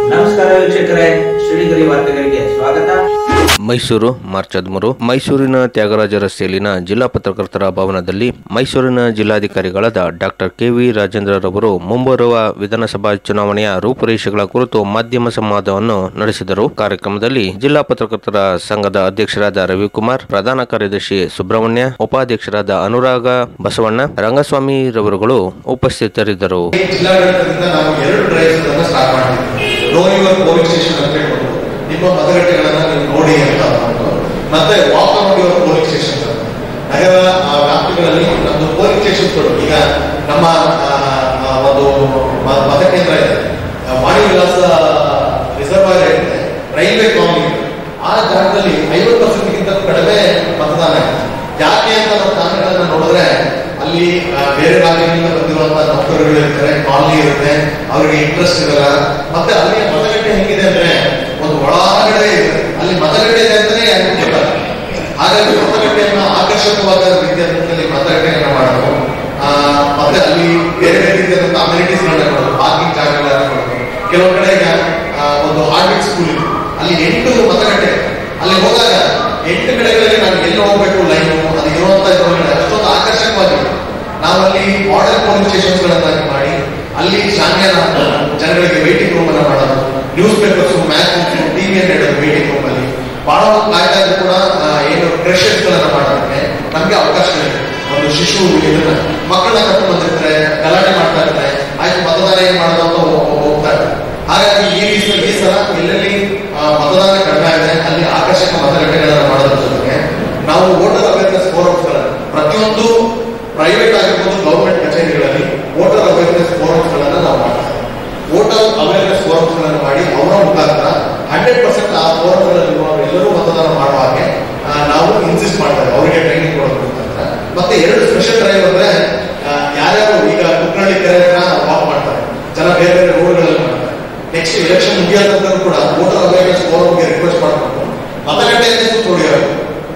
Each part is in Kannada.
ನಮಸ್ಕಾರ ವೀಕ್ಷಕರೇ ಶ್ರೀಗರಿ ವಾರ್ತೆಗಳಿಗೆ ಸ್ವಾಗತ ಮೈಸೂರು ಮಾರ್ಚ್ ಹದಿಮೂರು ಮೈಸೂರಿನ ತ್ಯಾಗರಾಜ ರಸ್ತೆಯಲ್ಲಿನ ಜಿಲ್ಲಾ ಪತ್ರಕರ್ತರ ಭವನದಲ್ಲಿ ಮೈಸೂರಿನ ಜಿಲ್ಲಾಧಿಕಾರಿಗಳಾದ ಡಾಕ್ಟರ್ ಕೆವಿ ರಾಜೇಂದ್ರರವರು ಮುಂಬರುವ ವಿಧಾನಸಭಾ ಚುನಾವಣೆಯ ರೂಪುರೇಷೆಗಳ ಕುರಿತು ಮಾಧ್ಯಮ ಸಂವಾದವನ್ನು ನಡೆಸಿದರು ಕಾರ್ಯಕ್ರಮದಲ್ಲಿ ಜಿಲ್ಲಾ ಪತ್ರಕರ್ತರ ಸಂಘದ ಅಧ್ಯಕ್ಷರಾದ ರವಿಕುಮಾರ್ ಪ್ರಧಾನ ಕಾರ್ಯದರ್ಶಿ ಸುಬ್ರಹ್ಮಣ್ಯ ಉಪಾಧ್ಯಕ್ಷರಾದ ಅನುರಾಗ ಬಸವಣ್ಣ ರಂಗಸ್ವಾಮಿ ರವರುಗಳು ಉಪಸ್ಥಿತರಿದ್ದರು ಜಿಲ್ಲಾಡಳಿತದಿಂದ ನಾವು ಎರಡು ಡ್ರೈವ್ಸ್ ಅನ್ನ ಸ್ಟಾರ್ಟ್ ಮಾಡಿದ್ವಿ ನೋ ಯುವರ್ ಪೋಲಿಂಗ್ ಸ್ಟೇಷನ್ ಅಂತ ಹೇಳ್ಬೋದು ನಿಮ್ಮ ಮತಗಟ್ಟೆಗಳನ್ನ ನೀವು ನೋಡಿ ಅಂತ ಅಂದ್ಕೊಂಡು ಮತ್ತೆ walk on your polling station ನಗರ ಆ, ವ್ಯಾಪ್ತಿಗಳಲ್ಲಿ ನಮ್ದು ಪೋಲಿಂಗ್ ಸ್ಟೇಷನ್ಗಳು ಈಗ ನಮ್ಮ ಆ, ಆ, ಒಂದು ಮ- ಮತಕೇಂದ್ರ ಇದೆ ಆ, ವಾಣಿ ವಿಲಾಸ ರಿಸರ್ವಾಯರ್ ಇದೆ ರೈಲ್ವೆ ಕಾಲನಿ ಇದೆ ಆ ಜಾಗದಲ್ಲಿ ಐವತ್ತು ಪರ್ಸೆಂಟ್ಗಿಂತ ಕಡಿಮೆ ಮತದಾನ ಇದೆ ಯಾಕೆ ಅಂತ ನಾವು ಕಾರಣಗಳನ್ನ ನೋಡಿದ್ರೆ ಅಲ್ಲಿ ಆ, ಬೇರೆ ರಾಜ್ಯಗಳಿಂದ ಬಂದಿರುವಂತಹ ನೌಕರರು ಇರ್ತಾರೆ ಕಾಲನಿ ಇರುತ್ತೆ ಅವರಿಗೆ ಇಂಟ್ರೆಸ್ಟ್ ಇರಲ್ಲ ಮತ್ತೆ ಅಲ್ಲಿ ಮತಗಟ್ಟೆ ಹೆಂಗಿದೆ ಅಂದ್ರೆ ಒಂದು ಒಳಗಡೆ ಇದೆ ಅಲ್ಲಿ ಮತಗಟ್ಟೆ ಇದೆ ಅಂತಾನೆ ಯಾರಿಗೂ ಗೊತ್ತಲ್ಲ ಹಾಗಾಗಿ ಮತಗಟ್ಟೆಯನ್ನ ಆಕರ್ಷಕವಾದ ರೀತಿಯಲ್ಲಿ ಮತಗಟ್ಟೆಯನ್ನ ಮಾಡೋದು ಆ, ಮತ್ತೆ ಅಲ್ಲಿ ಬೇರೆ ಬೇರೆ ರೀತಿಯಾದಂತಹ ಅಮ್ಯುನಿಟೀಸ್ ಮಾಡೋದು ಪಾರ್ಕಿಂಗ್ ಜಾಗಗಳನ್ನ ಮಾಡೋದು ಕೆಲವು ಕಡೆ ಈಗ ಆ, ಒಂದು ಹಾರ್ಡ್ವಿಕ್ ಸ್ಕೂಲ್ ಇದೆ ಅಲ್ಲಿ ಎಂಟು ಮತಗಟ್ಟೆ ಅಲ್ಲಿ ಹೋದಾಗ ಎಂಟು ಕಡೆಗಳಲ್ಲಿ ನಾನು ಎಲ್ಲಿ ಹೋಗ್ಬೇಕು ಲೈನು ಅದು ಇರುವಂತ ಇದ್ರೊಳಗಡೆ ಅಷ್ಟೊಂದು ಆಕರ್ಷಕವಾಗಿದೆ ನಾವಲ್ಲಿ ಮಾಡೆಲ್ ಪೋಲಿಂಗ್ ಸ್ಟೇಷನ್ಸ್ ಗಳನ್ನಾಗಿ ಮಾಡಿ ಅಲ್ಲಿ ಶಾಮಿಯಾನ ಹಾಕೋದು, ಜನಗಳಿಗೆ ವೇಟಿಂಗ್ ರೂಮ್ ಅನ್ನ ಮಾಡೋದು ನ್ಯೂಸ್ ಪೇಪರ್ಸ್ ಮ್ಯಾಚ್ ಟಿವಿಯನ್ನು ಇಡೋದು ವೇಟಿಂಗ್ ರೂಮ್ ಅಲ್ಲಿ ಬಹಳ ಹೊತ್ತು ಕಾಯ್ತಾ ಇದ್ರು ಕೂಡ ಆ, ಏನು ಕ್ರಷಸ್ ಗಳನ್ನ ಮಾಡೋದಕ್ಕೆ ನಮ್ಗೆ ಅವಕಾಶಗಳಿದೆ ಒಂದು ಶಿಶು ಇದನ್ನ ಮಕ್ಕಳನ್ನ ಕರ್ಕೊಂಡು ಬಂದಿರ್ತಾರೆ ಗಲಾಟೆ ಮಾಡ್ತಾ ಇರ್ತಾರೆ ಆಯ್ತು ಮತದಾನ ಏನ್ ಮಾಡೋದು ಅಂತ ಹೋ- ಹೋಗ್ತಾ ಇರ್ತಾರೆ ಹಾಗಾಗಿ ಈ ರೀತಿ ಈ ಸಲ ಎಲ್ಲೆಲ್ಲಿ ಆ, ಮತದಾನ ಕಡಿಮೆ ಆಗಿದೆ ಅಲ್ಲಿ ಆಕರ್ಷಕ ಮತಗಟ್ಟೆಗಳನ್ನ ಮಾಡೋದ್ರ ಜೊತೆಗೆ ನಾವು ವೋಟರ್ ಅವೇರ್ನೆಸ್ ಫೋರಮ್ಸ್ ಪ್ರತಿಯೊಂದು ಪ್ರೈವೇಟ್ ಆಗಿರ್ಬೋದು ಗವರ್ಮೆಂಟ್ ಕಚೇರಿಗಳಲ್ಲಿ ವೋಟರ್ ಅವೇರ್ನೆಸ್ ಫೋರಮ್ಸ್ ಗಳನ್ನ ನಾವು ಮಾಡ್ತೀವಿ ವೋಟರ್ ಅವೇರ್ನೆಸ್ ಫೋರಮ್ಸ್ ಗಳನ್ನ ಮಾಡಿ ಅವರ ಮುಖಾಂತರ ಹಂಡ್ರೆಡ್ ಪರ್ಸೆಂಟ್ ಆ ಫೋರಮ್ ಗಳಲ್ಲಿರುವ ಎಲ್ಲರೂ ಮತದಾನ ಮಾಡುವ ಹಾಗೆ ಆ, ನಾವು ಇನ್ಸಿಸ್ಟ್ ಮಾಡ್ತಾರೆ ಅವರಿಗೆ ಟ್ರೈನಿಂಗ್ ಕೊಡೋದ್ರ ಮುಖಾಂತರ ಮತ್ತೆ ಎರಡು ಸ್ಪೆಷಲ್ ಡ್ರೈವ್ ಅಂದ್ರೆ ಆ, ಯಾರ್ಯಾರು ಈಗ ಕುಕ್ಕನಹಳ್ಳಿ ಕೆರೆ ವಾಕ್ ಮಾಡ್ತಾರೆ ಜನ ಬೇರೆ ಬೇರೆ ರೋಡ್ಗಳಲ್ಲಿ ಮಾಡ್ತಾರೆ ನೆಕ್ಸ್ಟ್ ಎಲೆಕ್ಷನ್ ಮುಗಿಯೋದ ನಂತರ ಕೂಡ ವೋಟರ್ ಅವೇರ್ನೆಸ್ ಫೋರಮ್ಗೆ ರಿಕ್ವೆಸ್ಟ್ ಮಾಡಬೇಕು ಮತಗಟ್ಟೆಯನ್ನೇ ಸುತ್ತ ಹೊಡೆಯೋದು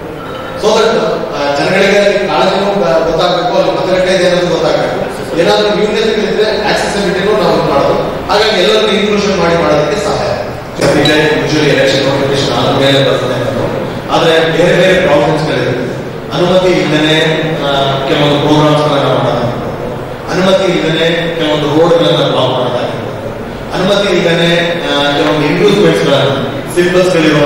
ಸೊ ದಟ್ ಜನಗಳಿಗೆ ಅಲ್ಲಿ ಕಾಳಜಿನೂ ಗ- ಗೊತ್ತಾಗಬೇಕು ಅಲ್ಲಿ ಮತಗಟ್ಟೆ ಇದೆ ಅನ್ನೋದು ಗೊತ್ತಾಗಬೇಕು ಏನಾದ್ರೂ ನ್ಯೂನತೆಗಳಿದ್ರೆ ಆಕ್ಸೆಸಿಬಿಲಿಟಿನೂ ನಾವು ಇದು ಮಾಡೋದು ಹಾಗಾಗಿ ಎಲ್ಲರನ್ನೂ ಇನ್ಕ್ಲೂಷನ್ ಮಾಡಿ ಮಾಡೋದಕ್ಕೆ ಸಹಾಯ ಯೂಶಲಿ ಎಲೆಕ್ಷನ್ ನೋಟಿಫಿಕೇಶನ್ ಆದ್ಮೇಲೆ ಬರ್ತದೆ ಅನ್ನೋದು ಆದ್ರೆ ಬೇರೆ ಬೇರೆ ಪ್ರಾಬ್ಲಮ್ಸ್ ಗಳಿರುತ್ತೆ ಅನುಮತಿ ಇಲ್ಲದೆ ಕೆಲವೊಂದು ಪ್ರೋಗ್ರಾಮ್ಸ್ ಗಳನ್ನ ಮಾಡೋದಾಗಿರ್ಬೋದು ಅನುಮತಿ ಇಲ್ಲದೆ ಕೆಲವೊಂದು ರೋಡ್ ಗಳನ್ನ ಬ್ಲಾಕ್ ಮಾಡೋದಾಗಿರ್ಬೋದು ಅನುಮತಿ ಇಲ್ಲದೆ ಕೆಲವೊಂದು ಇಂಡ್ಯೂಸ್ಮೆಂಟ್ಸ್ ಗಳನ್ನ ಸಿಂಬಲ್ಸ್ ಗಳಿರುವ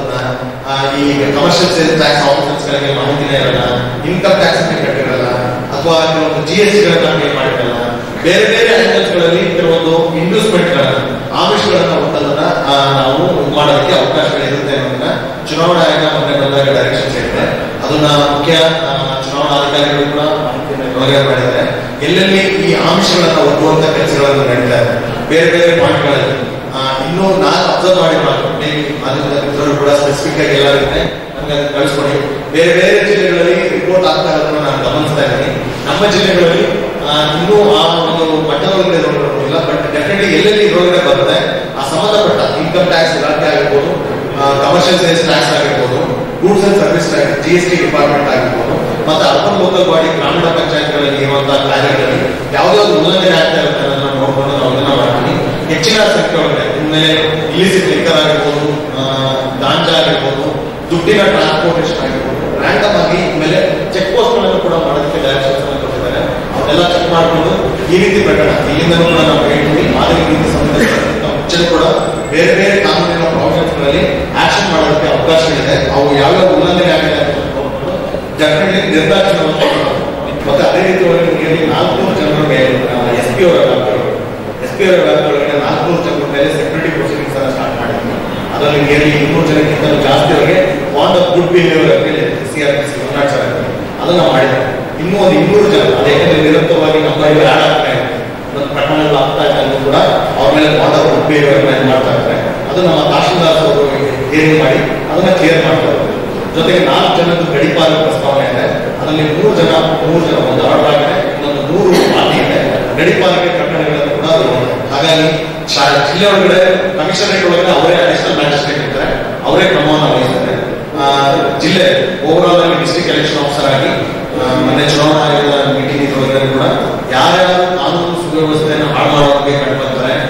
ಆ, ಈ ಕಮರ್ಷಿಯಲ್ ಸೇಲ್ಸ್ ಟ್ಯಾಕ್ಸ್ ಆಫೀಸರ್ಸ್ ಗಳಿಗೆ ಮಾಹಿತಿನೇ ಇರಲ್ಲ ಇನ್ಕಮ್ ಟ್ಯಾಕ್ಸ್ ಕಟ್ಟಿರಲ್ಲ ಅಥವಾ ಕೆಲವೊಂದು ಜಿ ಎಸ್ ಟಿ ಗಳನ್ನ ಪೇ ಮಾಡಿರಲ್ಲ ಬೇರೆ ಬೇರೆ ಆಂಗಲ್ಸ್ ಗಳಲ್ಲಿ ಕೆಲವೊಂದು ಇನ್ವೆಸ್ಟ್ಮೆಂಟ್ ಗಳನ್ನ ಆಮಿಷಗಳನ್ನ ಒಟ್ಟದನ್ನ ಆ, ನಾವು ಇದ್ ಮಾಡೋದಕ್ಕೆ ಅವಕಾಶಗಳಿರುತ್ತೆ ಅನ್ನೋದನ್ನ ಚುನಾವಣಾ ಆಯೋಗ ಮೊನ್ನೆ ಬಂದಾಗ ಡೈರೆಕ್ಷನ್ಸ್ ಇದೆ ಅದನ್ನ ಮುಖ್ಯ ಆ, ಚುನಾವಣಾಧಿಕಾರಿಗಳು ಕೂಡ ಮಾಹಿತಿಯನ್ನು ಒಳಗೆ ಮಾಡಿದ್ದಾರೆ ಎಲ್ಲೆಲ್ಲಿ ಈ ಆಮಿಷಗಳನ್ನ ಒಡ್ಡುವಂತ ಕೆಲಸಗಳನ್ನು ನಡೀತಾ ಇದೆ ಬೇರೆ ಬೇರೆ ಪಾಯಿಂಟ್ಗಳಲ್ಲಿ ಆ, ಇನ್ನೂ ನಾನು ಅಬ್ಸರ್ವ್ ಮಾಡಿ ಮಾಡ್ಕೊಂಡು ಮಾಧ್ಯಮದ ಮಿತ್ರರು ಕೂಡ ಸ್ಪೆಸಿಫಿಕ್ ಆಗಿ ಎಲ್ಲ ಇರುತ್ತೆ ನಮ್ಗೆ ಅದನ್ನ ಕಳಿಸ್ಕೊಡಿ ಬೇರೆ ಬೇರೆ ಜಿಲ್ಲೆಗಳಲ್ಲಿ ರಿಪೋರ್ಟ್ ಆಗ್ತಾ ಇರೋದನ್ನ ನಾನು ಗಮನಿಸ್ತಾ ಇದ್ದೀನಿ ನಮ್ಮ ಜಿಲ್ಲೆಗಳಲ್ಲಿ ಆ, ಇನ್ನೂ ಆ ಒಂದು ಮಟ್ಟದೊಳಗಡೆ ಇಲ್ಲ ಬಟ್ ಡೆಫಿನೆಟ್ಲಿ ಎಲ್ಲೆಲ್ಲಿ ಇದ್ರೊಳಗಡೆ ಬರುತ್ತೆ ಆ ಸಂಬಂಧಪಟ್ಟ ಇನ್ಕಮ್ ಟ್ಯಾಕ್ಸ್ ಇಲಾಖೆ ಆಗಿರ್ಬೋದು ಕಮರ್ಷಿಯಲ್ ಸೇಲ್ಸ್ ಟ್ಯಾಕ್ಸ್ ಆಗಿರ್ಬೋದು goods and service tax G S T department ಆಗಿರ್ಬೋದು ಮತ್ತೆ ಅರ್ಬನ್ ಲೋಕಲ್ ಬಾಡಿ ಗ್ರಾಮೀಣ ಪಂಚಾಯತ್ಗಳಲ್ಲಿ ಇರುವಂತಹ ಕಾರ್ಯಗಳಲ್ಲಿ ಯಾವ್ದಾದ್ರು ಉಲ್ಲಂಘನೆ ಆಗ್ತಾ ಇರುತ್ತೆ ಅನ್ನೋದನ್ನ ನೋಡ್ಕೊಂಡು ನಾವು ಇದನ್ನ ಮಾಡ್ತೀವಿ ಹೆಚ್ಚಿನ ಸಂಖ್ಯೆ ಒಳಗಡೆ ಇನ್ಮೇಲೆ ಇಲಿಸಿಟ್ ಲಿಕ್ಕರ್ ಆಗಿರ್ಬೋದು ಆ, ಗಾಂಜಾ ಆಗಿರ್ಬೋದು ದುಡ್ಡಿನ ಟ್ರಾನ್ಸ್ಪೋರ್ಟೇಷನ್ ಆಗಿರ್ಬೋದು ರ್ಯಾಂಡಮ್ ಆಗಿ ಮೇಲೆ ಚೆಕ್ ಪೋಸ್ಟ್ ಗಳನ್ನು ಕೂಡ ಮಾಡೋದಕ್ಕೆ ಡೈರೆಕ್ಷನ್ಸ್ ಅನ್ನು ಕೊಟ್ಟಿದ್ದಾರೆ ಅವನ್ನೆಲ್ಲ ಚೆಕ್ ಮಾಡಿಕೊಂಡು ಈ ರೀತಿ ಪ್ರಕರಣ ಇಲ್ಲಿಂದಲೂ ಕೂಡ ನಾವು ಹೇಳ್ತೀವಿ ಮಾದರಿ ನೀತಿ ಸಂಬಂಧಿಸಿದಂತೆ ಮುಂಚೆ ಕೂಡ ಬೇರೆ ಬೇರೆ ಕಾನೂನಿನ ಪ್ರಾವಿಷನ್ಸ್ ಗಳಲ್ಲಿ ಆಕ್ಷನ್ ಮಾಡೋದಕ್ಕೆ ಅವಕಾಶಗಳಿದೆ ಅವು ಯಾವ್ಯಾವ ಉಲ್ಲಂಘನೆ ಆಗಿದೆ ಅಂತ ನೋಡ್ಕೊಂಡು ಡೆಫಿನೆಟ್ಲಿ ನಿರ್ದಾಕ್ಷಿಣ್ಯವಾಗಿ ಮತ್ತೆ ಅದೇ ರೀತಿ ಒಳಗೆ ನಿಮಗೆ ನಾಲ್ಕು ಜನರ ಮೇಲೆ ಎಸ್ ಪಿ ಅವರ ವ್ಯಾಪ್ತಿಯೊಳಗೆ ಎಸ್ ಪಿ ಅವರ ವ್ಯಾಪ್ತಿಯೊಳಗೆ ನಾಲ್ಕು ಜನರ ಮೇಲೆ ಸೆಕ್ಯೂರಿಟಿ ಪ್ರೊಸೀಡಿಂಗ್ಸ್ ಅನ್ನ ಸ್ಟಾರ್ಟ್ ಮಾಡಿದ್ವಿ ಅದರಲ್ಲಿ ನಿಯರ್ಲಿ ಇನ್ನೂರು ಜನಕ್ಕಿಂತ ಜಾಸ್ತಿ ಅವರಿಗೆ ಬಾಂಡ್ ಆಫ್ ಗುಡ್ ಬಿಹೇವಿಯರ್ ಮೇಲೆ C R P C one nought seven ಅದನ್ನ ಮಾಡಿದ್ದಾರೆ ಇನ್ನೂ ಒಂದು ಇನ್ನೂರು ಜನ ಅದು ಯಾಕಂದ್ರೆ ನಿರಂತರವಾಗಿ ನಮ್ಮ ಇಲ್ಲಿ ಆಡ್ ಆಗ್ತಾ ಇದೆ ಒಂದು ಪ್ರಕರಣಗಳು ಆಗ್ತಾ ಇದೆ ಅಂದ್ರೂ ಕೂಡ ಅವ್ರ ಮೇಲೆ ಬಾಂಡ್ ಆಫ್ ಗುಡ್ ಬಿಹೇವಿಯರ್ ಮೇಲೆ ಮಾಡ್ತಾ ಇದ್ದಾರೆ ಅದು ನಮ್ಮ ತಹಶೀಲ್ದಾರ್ ಅವರು ಹೇರಿಂಗ್ ಮಾಡಿ ಅದನ್ನ ಕ್ಲಿಯರ್ ಮಾಡ್ತಾ ಇದ್ದಾರೆ ಜೊತೆಗೆ ನಾಲ್ಕು ಜನದ್ದು ಗಡಿಪಾರ ಪ್ರಸ್ತಾವನೆ ಇದೆ ಅದರಲ್ಲಿ ಮೂರು ಜನ ಮೂರು ಜನ ಒಂದು ಆರ್ಡರ್ ಆಗಿದೆ ಇನ್ನೊಂದು ನೂರು ಬಾಕಿ ಇದೆ ಗಡಿಪಾಲಿಕೆ ಪ್ರಕರಣಗಳನ್ನು ಕೂಡ ಅದು ನೋಡಿದೆ. ಹಾಗಾಗಿ ಶಾ- ಜಿಲ್ಲೆ ಒಳಗಡೆ ಕಮಿಷನರೇಟ್ ಒಳಗಡೆ ಅವರೇ ಅಡಿಷನಲ್ ಮ್ಯಾಜಿಸ್ಟ್ರೇಟ್ ಇರ್ತಾರೆ ಅವರೇ ಕ್ರಮವನ್ನು ವಹಿಸ್ತಾರೆ ಆ, ಜಿಲ್ಲೆ ಓವರ್ ಆಲ್ ಆಗಿ ಡಿಸ್ಟ್ರಿಕ್ಟ್ ಎಲೆಕ್ಷನ್ ಆಫೀಸರ್ ಆಗಿ ಆ, ಮೊನ್ನೆ ಚುನಾವಣಾ ಆಯೋಗದ ಮೀಟಿಂಗ್ ಇರೋದ್ರಲ್ಲಿ ಕೂಡ ಯಾರ್ಯಾರು ಕಾನೂನು ಸುವ್ಯವಸ್ಥೆಯನ್ನು ಹಾಳು ಮಾಡೋದಕ್ಕೆ ಕಂಡು ಬರ್ತಾರೆ ಅಥವಾ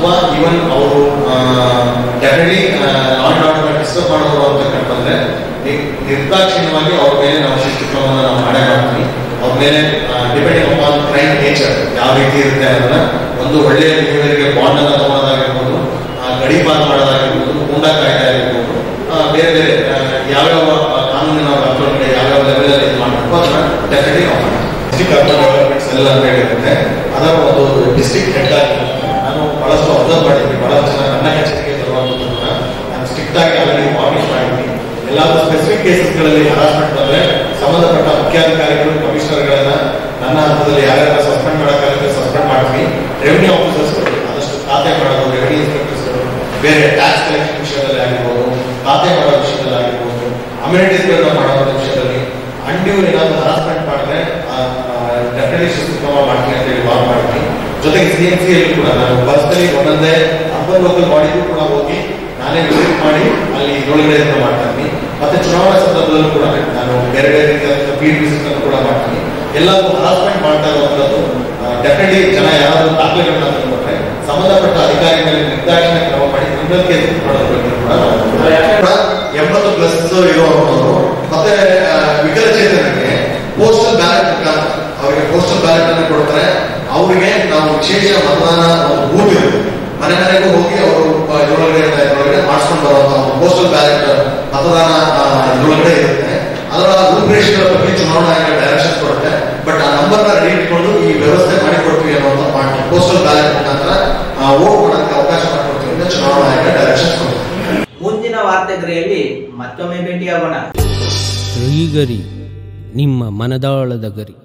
ಅಥವಾ ಈವನ್ ಅವರು ಡೆಫಿನೆಟ್ಲಿ ನಾನ್ ಆರ್ಡರ್ ಡಿಸ್ಟರ್ಬ್ ಮಾಡೋರು ಅಂತ ಕಂಡ್ಬಂದ್ರೆ ನಿ- ನಿರ್ದಾಕ್ಷಿಣ್ಯವಾಗಿ ಅವ್ರ ಮೇಲೆ ನಾವು ಶಿಸ್ತು ಕ್ರಮವನ್ನು ನಾವು ಮಾಡೇ ಮಾಡ್ತೀವಿ ಅವ್ರ ಮೇಲೆ ಡಿಪೆಂಡಿಂಗ್ ಅಪಾನ್ ಕ್ರೈಮ್ ನೇಚರ್ ಯಾವ ರೀತಿ ಇರುತ್ತೆ ಅನ್ನೋದನ್ನ ಒಂದು ಒಳ್ಳೆಯ ಬಿಹೇವಿಯರ್ಗೆ ಬಾಂಡ್ ಅನ್ನ ತಗೊಳ್ಳೋದಾಗಿರ್ಬೋದು ಆ, ಗಡೀಪಾರು ಮಾಡೋದಾಗಿರ್ಬೋದು ಗೂಂಡಾ ಕಾಯ್ದೆ ಆಗಿರ್ಬೋದು ಆ, ಬೇರೆ ಬೇರೆ ಆ, ಯಾವ್ಯಾವ ಆ, ಕಾನೂನಿನ ವ್ಯಾಪ್ತಿಯೊಳಗಡೆ ಯಾವ್ಯಾವ ಲೆವೆಲ್ ಅಲ್ಲಿ ಇದು ಮಾಡಬೇಕು ಅದನ್ನ ಡೆಫಿನೆಟ್ಲಿ ನಾವು ಮಾಡ್ತೀವಿ ಡಿಸ್ಟಿಕ್ ಅರ್ಬನ್ ಡೆವಲಪ್ಮೆಂಟ್ ಸೆಲ್ ಅಂತ ಹೇಳಿರುತ್ತೆ ಅದರ ಒಂದು ಡಿಸ್ಟಿಕ್ ಹೆಡ್ ಆಗಿ ನಾನು ಬಹಳಷ್ಟು ಅಬ್ಸರ್ವ್ ಮಾಡಿದ್ದೀನಿ ಬಹಳಷ್ಟು ಜನ ನನ್ನ ಎಚ್ಚರಿಕೆ ತರುವಂಥದ್ದನ್ನ ನಾನು ಸ್ಟ್ರಿಕ್ಟ್ ಆಗಿ ಆಲ್ರೆಡಿ ವಾರ್ನಿಂಗ್ ಮಾಡಿದ್ದೀನಿ ಎಲ್ಲಾದ್ರೂ ಸ್ಪೆಸಿಫಿಕ್ ಕೇಸಸ್ಗಳಲ್ಲಿ ಹರಾಸ್ಮೆಂಟ್ ಬಂದ್ರೆ ಸಂಬಂಧಪಟ್ಟ ಮುಖ್ಯಾಧಿಕಾರಿಗಳು ಕಮಿಷನರ್ಗಳನ್ನ ನನ್ನ ಹಂತದಲ್ಲಿ ಯಾರ್ಯಾರ ಸಸ್ಪೆಂಡ್ ಮಾಡೋಕ್ಕಾಗುತ್ತೆ ಸಸ್ಪೆಂಡ್ ಮಾಡ್ತೀವಿ ರೆವಿನ್ಯೂ ಆಫೀಸರ್ಸ್ಗಳು ಆದಷ್ಟು ಖಾತೆ ಮಾಡೋದು ರೆವಿನ್ಯೂ ಇನ್ಸ್ಪೆಕ್ಟರ್ಸ್ಗಳು ಬೇರೆ ಟ್ಯಾಕ್ಸ್ ಕಲೆಕ್ಷನ್ ವಿಷಯದಲ್ಲಿ ಆಗಿರ್ಬೋದು ಖಾತೆ ಮಾಡೋ ವಿಷಯದಲ್ಲಿ ಆಗಿರ್ಬೋದು ಅಮ್ಯುನಿಟೀಸ್ಗಳನ್ನ ಮಾಡೋ ವಿಷಯದಲ್ಲಿ ಅಂಡಿವ್ ಏನಾದ್ರು ಹರಾಸ್ಮೆಂಟ್ ಮಾಡಿದ್ರೆ ಡೆಫಿನೆಟ್ಲಿ ಶಿಸ್ತು ಕ್ರಮ ಮಾಡ್ತೀನಿ ಅಂತ ಹೇಳಿ ವಾರ್ ಮಾಡ್ತೀನಿ ಜೊತೆಗೆ ಸಿ ಎಂ ಸಿ ಕೂಡ ನಾನು ಪರ್ಸನಲಿ ಒಂದೊಂದೇ ಅರ್ಬನ್ ಲೋಕಲ್ ಬಾಡಿಗೂ ಕೂಡ ಹೋಗಿ ನಾನೇ ವಿಸಿಟ್ ಮಾಡಿ ಅಲ್ಲಿ ಇದ್ರೊಳಗಡೆ ಇದನ್ನ ಮಾಡ್ತಾ ಇದ್ದೀನಿ ಮತ್ತೆ ಚುನಾವಣಾ ಸಂದರ್ಭದಲ್ಲೂ ಕೂಡ ನಾನು ಬೇರೆ ಬೇರೆ ರೀತಿಯಾದ ಫೀಲ್ಡ್ ವಿಸಿಟ್ ಅನ್ನು ಕೂಡ ಮಾಡ್ತೀನಿ ಎಲ್ಲರೂ ಹರಾಸ್ಮೆಂಟ್ ಮಾಡ್ತಾ ಇರುವಂತದ್ದು ಡೆಫಿನೆಟ್ಲಿ ಜನ ಯಾರಾದ್ರೂ ದಾಖಲೆಗಳನ್ನ ತಂದುಕೊಟ್ರೆ ಸಂಬಂಧಪಟ್ಟ ಅಧಿಕಾರಿ ಮೇಲೆ ನಿರ್ದಾಕ್ಷಿಣ್ಯ ಕ್ರಮ ಮಾಡಿ ಕ್ರಿಮಿನಲ್ ಕೇಸ್ ಮಾಡೋದ್ರ ಬಗ್ಗೆ ಕೂಡ ನಾವು ಎಂಬತ್ತು ಪ್ಲಸ್ ಇರುವವರು ಮತ್ತೆ ಆ, ವಿಕಲಚೇತನರಿಗೆ ಪೋಸ್ಟಲ್ ಬ್ಯಾಲೆಟ್ ಮುಖಾಂತರ ಅವರಿಗೆ ಪೋಸ್ಟಲ್ ಬ್ಯಾಲೆಟ್ ಅನ್ನು ಕೊಡ್ತಾರೆ ಅವರಿಗೆ ನಾವು ವಿಶೇಷ ಮತದಾನ ಒಂದು ಬೂತ್ ಇರುತ್ತೆ ಮನೆ ಮನೆಗೂ ಹೋಗಿ ಅವರು ಆ, ಇದ್ರೊಳಗಡೆ ಇದ್ರೊಳಗಡೆ ಮಾಡಿಸ್ಕೊಂಡು ಬರುವಂತ ಒಂದು ಪೋಸ್ಟಲ್ ಬ್ಯಾಲೆಟ್ ಮತದಾನ ಆ, ಇದ್ರೊಳಗಡೆ ಇರುತ್ತೆ ಅದರ ರೂಪರೇಷೆಗಳ ಬಗ್ಗೆ ಚುನಾವಣಾ ಆಯೋಗ ಡೈರೆಕ್ಷನ್ ಕೊಡುತ್ತೆ ಬಟ್ ಆ ನಂಬರ್ ನ ರೆಡಿ ಇಟ್ಕೊಂಡು ಈ ವ್ಯವಸ್ಥೆ ಮಾಡಿಕೊಡ್ತೀವಿ ಅನ್ನುವಂತ ಪಾಯಿಂಟ್ ಪೋಸ್ಟಲ್ ಬ್ಯಾಲೆಟ್ ಮುಖಾಂತರ ವೋಟ್ ಮಾಡೋದಕ್ಕೆ ಅವಕಾಶ ಮಾಡಿಕೊಡ್ತೀವಿ ಅಂತ ಚುನಾವಣಾ ಆಯೋಗ ಡೈರೆಕ್ಷನ್ ಕೊಡುತ್ತೆ ಮುಂದಿನ ವಾರ್ತೆಗರಿಯಲ್ಲಿ ಮತ್ತೊಮ್ಮೆ ಭೇಟಿಯಾಗೋಣ ಶ್ರೀಗರಿ ನಿಮ್ಮ ಮನದಾಳದ ಗರಿ